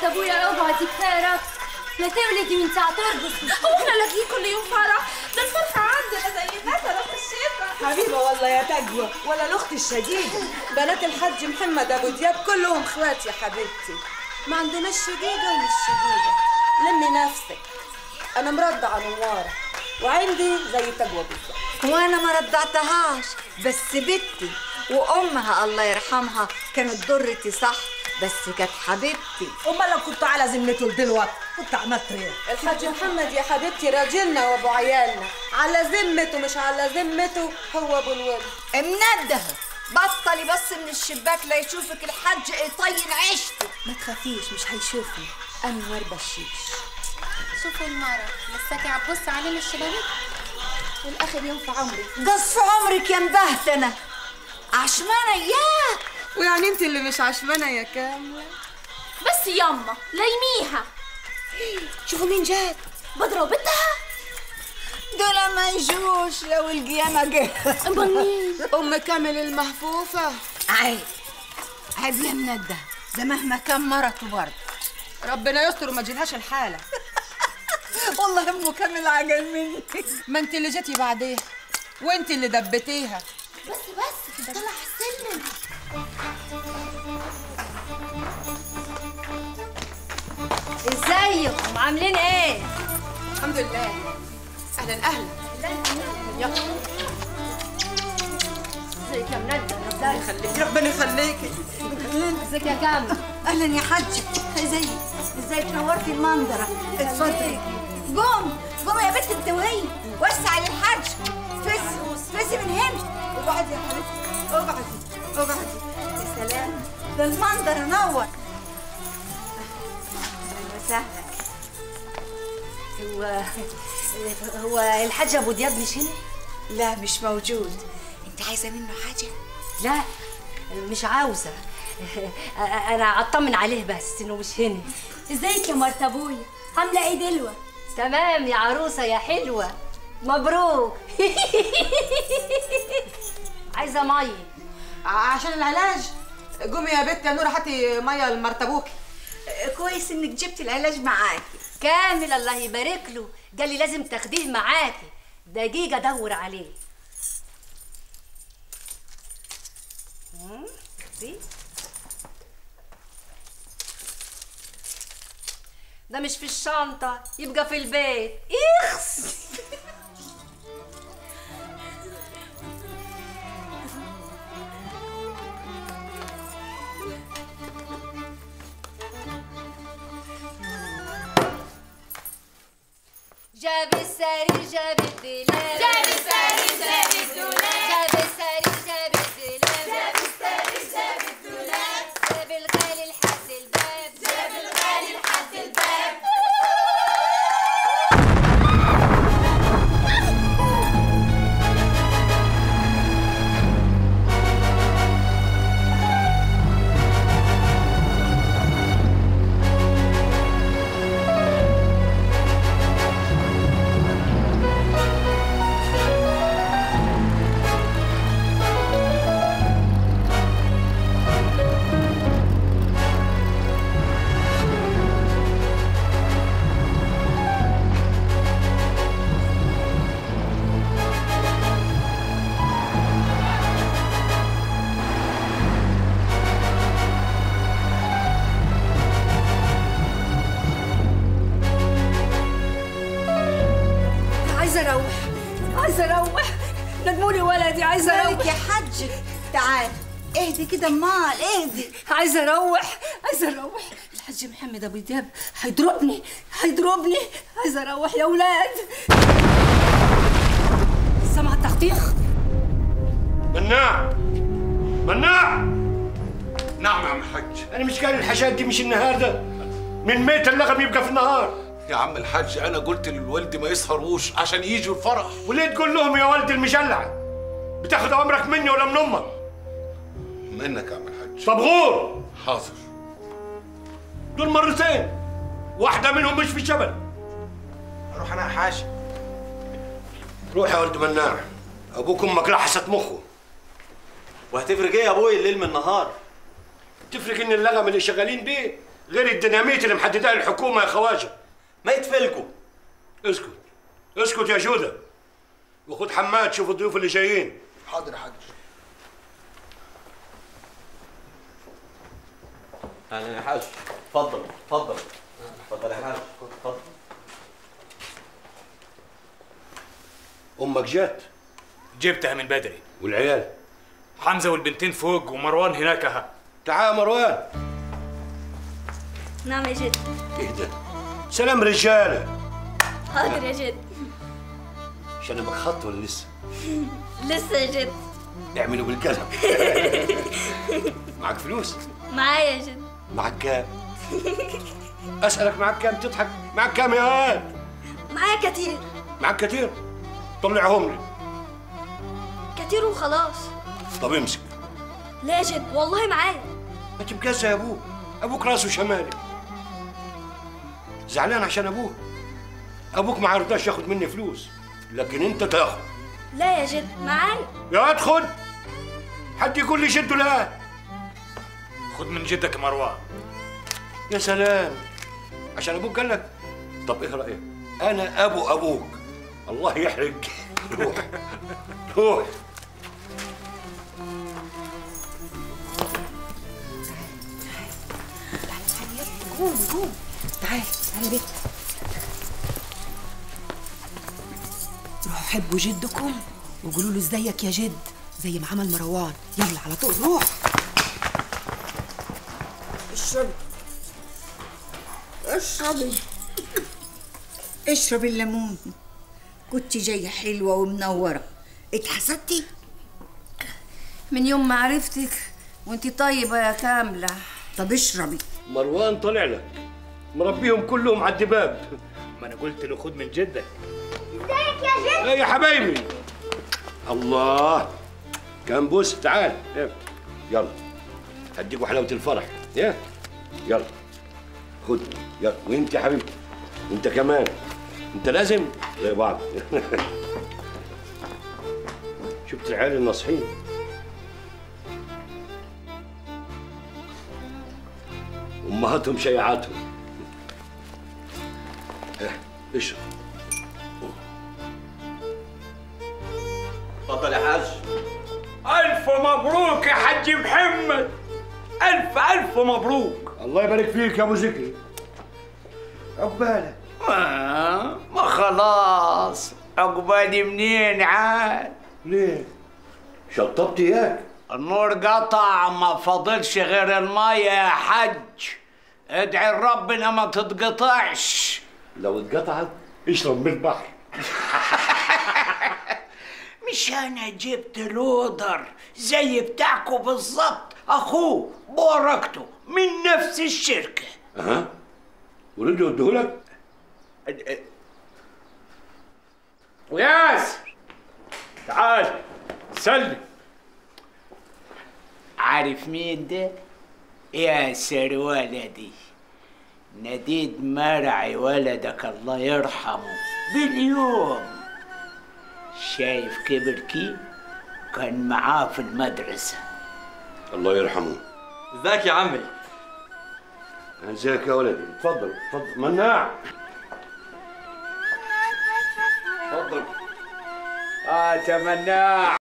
ابويا اقعدي كفايه لا تولدي من ساعة ترقص هو احنا لاقيين كل يوم فرح ده الفرحة عندنا زي مثلا في الشتاء حبيبة والله يا تقوى ولا الأخت الشديدة بنات الحاج محمد أبو دياب كلهم إخوات يا حبيبتي ما عندناش شقيقة ومش شقيقة لمي نفسك أنا مرضعة نوارة وعندي زي تقوى بالظبط وانا ما رضعتهاش بس بنتي وامها الله يرحمها كانت ضرتي صح بس كانت حبيبتي أمال لو كنت على ذمته دلوقتي كنت عملت إيه؟ الحاج محمد يا حبيبتي راجلنا وأبو عيالنا على ذمته مش على ذمته هو أبو الولد منده بطلي بس من الشباك لا يشوفك الحج يطين عيشته ما تخافيش مش هيشوفني أنور بشيش شوفي المرة لساكي عبص عليه من الشبابيك والاخر يوم في عمري قص عمرك يا مبهتنة عشمانة اياه ويعني انت اللي مش عشمانة يا كاملة بس ياما ليميها شوفوا مين جات بدرة وبنتها دول ما يجوش لو القيامة جه امال مين أم كامل المهفوفة عيب عيب يا منده ده مهما كان مرته برضه ربنا يستر وما تجيلهاش الحالة والله امه كامل عجل منك ما انت اللي جيتي بعديها وانت اللي دبتيها بس بس طلع السلم ازيكم عاملين ايه؟ الحمد لله اهلا اهلا ازيك يا منده خليكي ربنا يخليكي ازيك يا كامل اهلا يا حج ازيك ازيك نورتي المنظرة اتفضلي قوم قوم يا بنت انت وهي وسع للحج فسي فسي من هنا اقعدي يا حبيبتي اقعدي اقعدي يا سلام ده المنظر نور اهلا وسهلا هو هو الحاج ابو دياب مش هنا؟ لا مش موجود انت عايزه منه حاجه لا مش عاوزه انا اطمن عليه بس انه مش هنا ازيك يا مرت ابويا عاملة ايه دلوة تمام يا عروسه يا حلوه مبروك عايزه ميه عشان العلاج قومي يا بنت يا نورة هاتي ميه لمرتبوكي كويس انك جبت العلاج معاكي كامل الله يبارك له قال لي لازم تاخديه معاكي دقيقة دور عليه مم، دي. ده مش في الشنطة يبقى في البيت اخس جاب السرير جاب الدولاب جاب السرير جاب الدولاب جاب السرير جاب الدولاب جاب السرير جاب الدولاب جاب الغالي لحد الباب جاب الغالي لحد الباب عايزة اروح عايزة اروح ندموني ولدي عايزة مالك اروح يا حج تعال اهدي كده امال اهدي عايزة اروح عايزة اروح الحاج محمد ابو دياب هيضربني هيضربني عايزة اروح يا ولاد سمع التخطيخ مناع مناع نعم يا عم الحاج انا مش قال الحاجات دي مش النهارده من ميت اللغم يبقى في النهار يا عم الحاج انا قلت للوالد ما يسهروش عشان يجوا الفرح وليه تقول لهم يا ولد المشلع بتاخد امرك مني ولا من امك منك يا عم الحاج طب غور حاضر دول مرتين واحده منهم مش في الجبل اروح انا يا حاج روح يا ولد مناع ابوك امك لحست مخه وهتفرق ايه يا ابوي الليل من النهار تفرق ان اللغم اللي شغالين بيه غير الديناميت اللي محددها الحكومه يا خواجه ما يتفلكوا اسكت اسكت يا جوده وخد حماد شوف الضيوف اللي جايين حاضر حاضر اهلا يا حاج اتفضل اتفضل اتفضل يا حاج اتفضل امك جات جبتها من بدري والعيال حمزه والبنتين فوق ومروان هناك ها تعال يا مروان نعم يا جد اهدى سلام رجاله حاضر يا جد عشان امك خط ولا لسه لسه يا جد اعملوا بالقلم معك فلوس معايا يا جد معك كام اسالك معك كام تضحك معك كام يا واد معايا كتير معك كتير طلعهم لي كتير وخلاص طب امسك لا يا جد والله معايا ما تبقاش زي ابوك ابوك راسه شمالي زعلان عشان ابوك ابوك ما عرضاش ياخد مني فلوس لكن انت تاخد لا يا جد معايا يا ادخل حد يقول لي جد لا خد من جدك مروان يا سلام عشان ابوك قال لك طب ايه رايك انا ابو ابوك الله يحرق روح روح قوم قوم تعالي تعالي بيت روحوا حبوا جدكم وقولوا له ازيك يا جد زي ما عمل مروان يلا على طول روح اشربي اشربي اشربي الليمون كنت جاية حلوة ومنورة اتحسدتي؟ من يوم ما عرفتك وانتي طيبة يا كاملة طب اشربي مروان طلع لك مربيهم كلهم على الدباب ما انا قلت له خد من جدك ايه يا حبايبي الله كان بوس تعال إيه. يلا هديكوا حلاوه الفرح يا يلا خد يلا وانت يا حبيبي انت كمان انت لازم زي بعض شفت العيال الناصحين امهاتهم شيعاتهم إيه، اشرب اتفضل يا حاج الف مبروك يا حاج محمد الف الف مبروك الله يبارك فيك يا ابو ذكري عقبالك آه ما خلاص عقبالي منين عاد ليه شطبت اياك النور قطع ما فاضلش غير المية يا حج ادعي ربنا ما تتقطعش لو اتقطعت اشرب من البحر مش انا جبت لودر زي بتاعكو بالظبط اخوه بوركته من نفس الشركة ها ورجعوا اديهولك وياسر تعال سلم عارف مين ده؟ ياسر ولدي نديد مرعي ولدك الله يرحمه باليوم شايف كبر كيف كان معاه في المدرسة الله يرحمه ازيك يا عمي ازيك يا ولدي اتفضل اتفضل مناع اتفضل اه تمناه